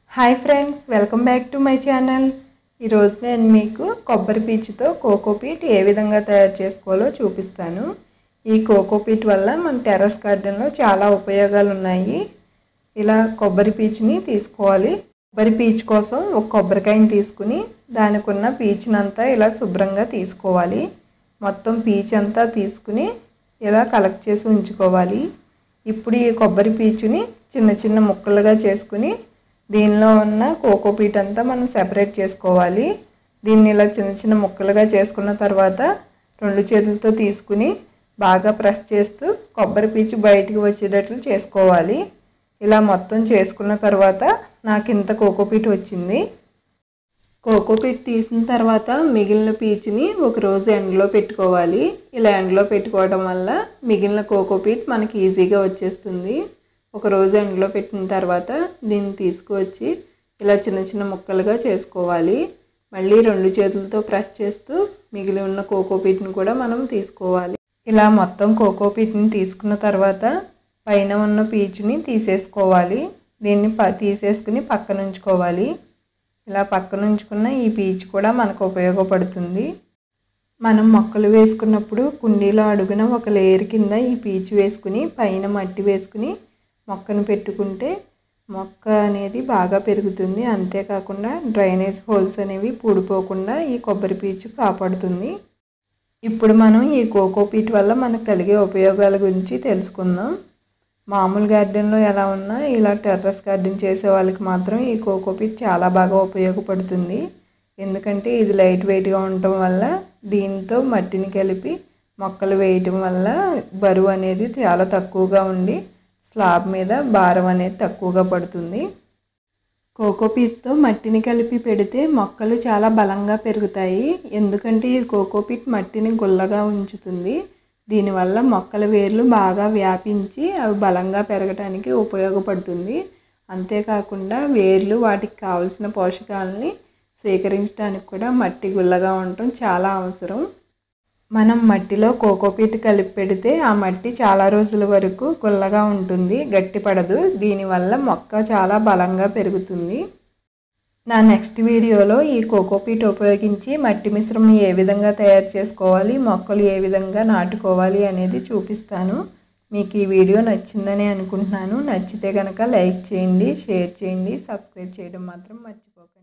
hi friends welcome back to my channel ఈరోజు నేను మీకు కొబ్బరి పీచుతో కోకోపీట్ ఏ విధంగా తయారు చేసుకోవాలో చూపిస్తాను ఈ కోకోపీట్ వల్ల మన టెర్రస్ గార్డెన్లో చాలా ఉపయోగాలు ఉన్నాయి ఇలా కొబ్బరి పీచుని తీసుకోవాలి కొబ్బరి పీచు కోసం ఒక కొబ్బరికాయని తీసుకుని దానికి ఉన్న పీచునంతా ఇలా శుభ్రంగా తీసుకోవాలి మొత్తం పీచు అంతా తీసుకుని ఇలా కలెక్ట్ చేసి ఉంచుకోవాలి ఇప్పుడు ఈ కొబ్బరి పీచుని చిన్న చిన్న ముక్కలుగా చేసుకుని దీనిలో ఉన్న కోకోపీట్ అంతా మనం సెపరేట్ చేసుకోవాలి దీన్ని ఇలా చిన్న చిన్న ముక్కలుగా చేసుకున్న తర్వాత రెండు చేతులతో తీసుకుని బాగా ప్రెస్ చేస్తూ కొబ్బరి పీచు బయటికి వచ్చేటట్లు చేసుకోవాలి ఇలా మొత్తం చేసుకున్న తర్వాత నాకు ఇంత కోకోపీట్ వచ్చింది కోకోపీట్ తీసిన తర్వాత మిగిలిన పీచుని ఒక రోజు ఎండలో పెట్టుకోవాలి ఇలా ఎండలో పెట్టుకోవడం వల్ల మిగిలిన కోకోపీట్ మనకి ఈజీగా వచ్చేస్తుంది ఒక రోజు ఎండలో పెట్టిన తర్వాత దీన్ని తీసుకువచ్చి ఇలా చిన్న చిన్న ముక్కలుగా చేసుకోవాలి మళ్ళీ రెండు చేతులతో ప్రెస్ చేస్తూ మిగిలి ఉన్న కోకోపీట్ని కూడా మనం తీసుకోవాలి ఇలా మొత్తం కోకోపీట్ని తీసుకున్న తర్వాత పైన ఉన్న పీచుని తీసేసుకోవాలి దీన్ని ప తీసేసుకుని పక్కన ఉంచుకోవాలి ఇలా పక్కన ఉంచుకున్న ఈ పీచు కూడా మనకు ఉపయోగపడుతుంది మనం మొక్కలు వేసుకున్నప్పుడు కుండీలో అడుగున ఒక లేయర్ కింద ఈ పీచు వేసుకుని పైన మట్టి వేసుకుని మొక్కను పెట్టుకుంటే మొక్క అనేది బాగా పెరుగుతుంది అంతేకాకుండా డ్రైనేజ్ హోల్స్ అనేవి పూడిపోకుండా ఈ కొబ్బరి పీచు కాపాడుతుంది ఇప్పుడు మనం ఈ కోకోపీట్ వల్ల మనకు కలిగే ఉపయోగాల గురించి తెలుసుకుందాం మామూలు గార్డెన్లో ఎలా ఉన్నా ఇలా టెర్రస్ గార్డెన్ చేసే వాళ్ళకి మాత్రం ఈ కోకోపీట్ చాలా బాగా ఉపయోగపడుతుంది ఎందుకంటే ఇది లైట్ వెయిట్గా ఉండటం వల్ల దీంతో మట్టిని కలిపి మొక్కలు వేయటం వల్ల బరువు అనేది చాలా తక్కువగా ఉండి స్లాబ్ మీద భారం అనేది తక్కువగా పడుతుంది కోకోపీట్తో మట్టిని కలిపి పెడితే మొక్కలు చాలా బలంగా పెరుగుతాయి ఎందుకంటే ఈ కోకోపీట్ మట్టిని గుల్లగా ఉంచుతుంది దీనివల్ల మొక్కల వేర్లు బాగా వ్యాపించి అవి బలంగా పెరగడానికి ఉపయోగపడుతుంది అంతేకాకుండా వేర్లు వాటికి కావలసిన పోషకాలని స్వీకరించడానికి కూడా మట్టి గుల్లగా ఉండటం చాలా అవసరం మనం మట్టిలో కోకోపీట్ కలిపి పెడితే ఆ మట్టి చాలా రోజుల వరకు గుల్లగా ఉంటుంది గట్టిపడదు దీనివల్ల మొక్క చాలా బలంగా పెరుగుతుంది నా నెక్స్ట్ వీడియోలో ఈ కోకోపీట్ ఉపయోగించి మట్టి మిశ్రమం ఏ విధంగా తయారు చేసుకోవాలి మొక్కలు ఏ విధంగా నాటుకోవాలి అనేది చూపిస్తాను మీకు ఈ వీడియో నచ్చిందని అనుకుంటున్నాను నచ్చితే కనుక లైక్ చేయండి షేర్ చేయండి సబ్స్క్రైబ్ చేయడం మాత్రం మర్చిపోకండి